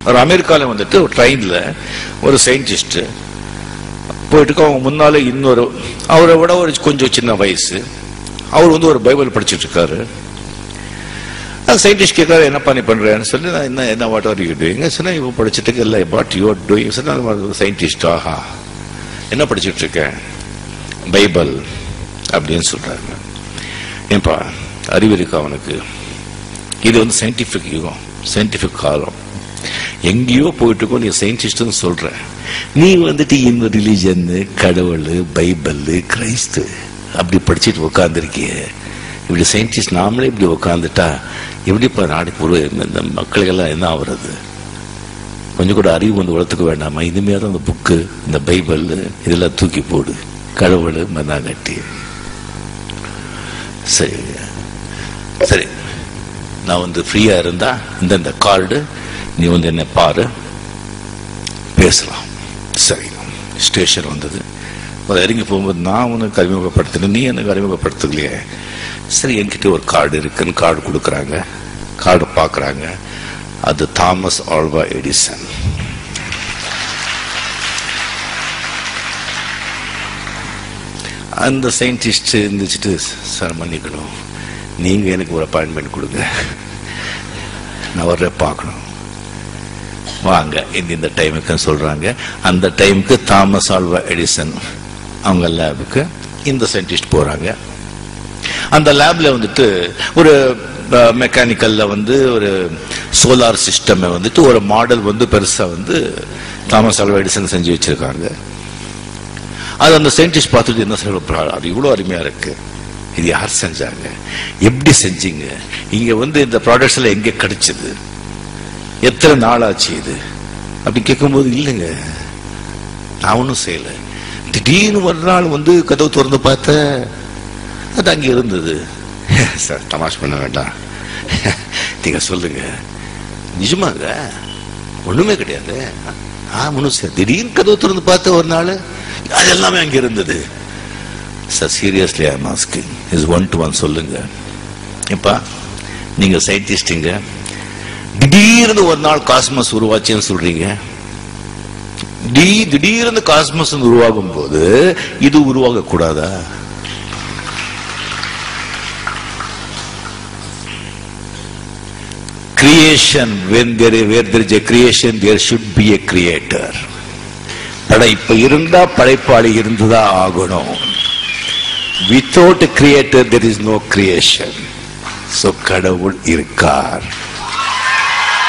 ஒரு அமெரிக்காவில் வந்துட்டு ஒரு ட்ரெயினில் ஒரு சயின்டிஸ்ட் போயிட்டு அவங்க முன்னாலே இன்னொரு அவரை விட ஒரு கொஞ்சம் சின்ன வயசு அவர் வந்து ஒரு பைபிள் படிச்சுட்டு இருக்காரு அந்த சயின்டிஸ்ட் கேட்காரு என்னப்பா நீ பண்றேன்னு சொல்லி நான் என்ன என்ன வாட் ஆர் யூ டூயிங் சொன்னா இவன் படிச்சுட்டு இல்லை வாட் யூ ஆர் டூயிங் சொன்னா சயின்டிஸ்ட் ஆஹா என்ன படிச்சுட்டு இருக்கேன் பைபிள் அப்படின்னு சொல்றாங்க ஏன்பா அறிவு இருக்கா அவனுக்கு இது வந்து சயின்டிபிக் யுகம் சயின்டிபிக் காலம் எங்கேயோ போயிட்டு இருக்கோம் நீ சயின்டிஸ்ட்னு சொல்ற நீ வந்துட்டு இந்த ரிலீஜன் கடவுள் பைபிள் கிறிஸ்து அப்படி படிச்சுட்டு உட்காந்துருக்கிய இப்படி சயின்டிஸ்ட் நாமளே இப்படி உட்காந்துட்டா எப்படிப்பா நாடுக்கு ஒரு இந்த மக்களுக்கெல்லாம் என்ன ஆகுறது கொஞ்சம் கூட அறிவு வந்து வளர்த்துக்க வேண்டாமா இனிமேல் அந்த புக்கு இந்த பைபிள் இதெல்லாம் தூக்கி போடு கடவுள் மண்ணாங்கட்டி சரி சரி நான் வந்து ஃப்ரீயா இருந்தா இந்த இந்த கார்டு நீ வந்து என்ன பாரு பேசலாம் சரி ஸ்டேஷன் வந்தது ஒரு இறங்கி போகும்போது நான் உனக்கு அறிமுகப்படுத்தினேன் நீ எனக்கு அறிமுகப்படுத்தலையே சரி என்கிட்ட ஒரு கார்டு இருக்குன்னு கார்டு கொடுக்குறாங்க கார்டு பார்க்குறாங்க அது தாமஸ் ஆல்வா எடிசன் அந்த சயின்டிஸ்ட் இருந்துச்சுட்டு சார் மன்னிக்கணும் நீங்க எனக்கு ஒரு அப்பாயின்மெண்ட் கொடுங்க நான் வர்ற பார்க்கணும் வாங்க இந்த இந்த டைமுக்கு சொல்றாங்க அந்த டைமுக்கு தாமஸ் ஆல்வா எடிசன் அவங்க லேபுக்கு இந்த சயின்டிஸ்ட் போறாங்க அந்த லேப்ல வந்துட்டு ஒரு மெக்கானிக்கல்ல வந்து ஒரு சோலார் சிஸ்டம் வந்துட்டு ஒரு மாடல் வந்து பெருசா வந்து தாமஸ் ஆல்வா எடிசன் செஞ்சு வச்சிருக்காங்க அது அந்த சயின்டிஸ்ட் பார்த்துட்டு என்ன சொல்ல அது இவ்வளோ அருமையா இருக்கு இது யார் செஞ்சாங்க எப்படி செஞ்சீங்க இங்க வந்து இந்த ப்ராடக்ட்ஸ் எல்லாம் எங்க கிடைச்சது எத்தனை நாள் ஆச்சு இது அப்படி கேட்கும்போது இல்லைங்க நான் ஒன்றும் செய்யல திடீர்னு ஒரு நாள் வந்து கதவு திறந்து பார்த்த அது அங்கே இருந்தது சார் தமாஷ் பண்ண வேண்டாம் நீங்க சொல்லுங்க நிஜமாங்க ஒண்ணுமே கிடையாது ஆ ஒன்றும் சார் திடீர்னு கதவு திறந்து பார்த்த ஒரு நாள் அது எல்லாமே அங்கே இருந்தது sir seriously I masking is one to one சொல்லுங்க இப்பா நீங்க சயின்டிஸ்டுங்க திடீர்னு ஒரு நாள் காஸ்மஸ் உருவாச்சுன்னு சொல்றீங்க தி- திடீர்னு காஸ்மஸ் உருவாகும் போது இது உருவாக கூடாதா creation when there where there is a creation there should be a creator படைப்பு இருந்தா படைப்பாளி இருந்துதான் ஆகணும் without creator there is no creation so கடவுள் இருக்கார்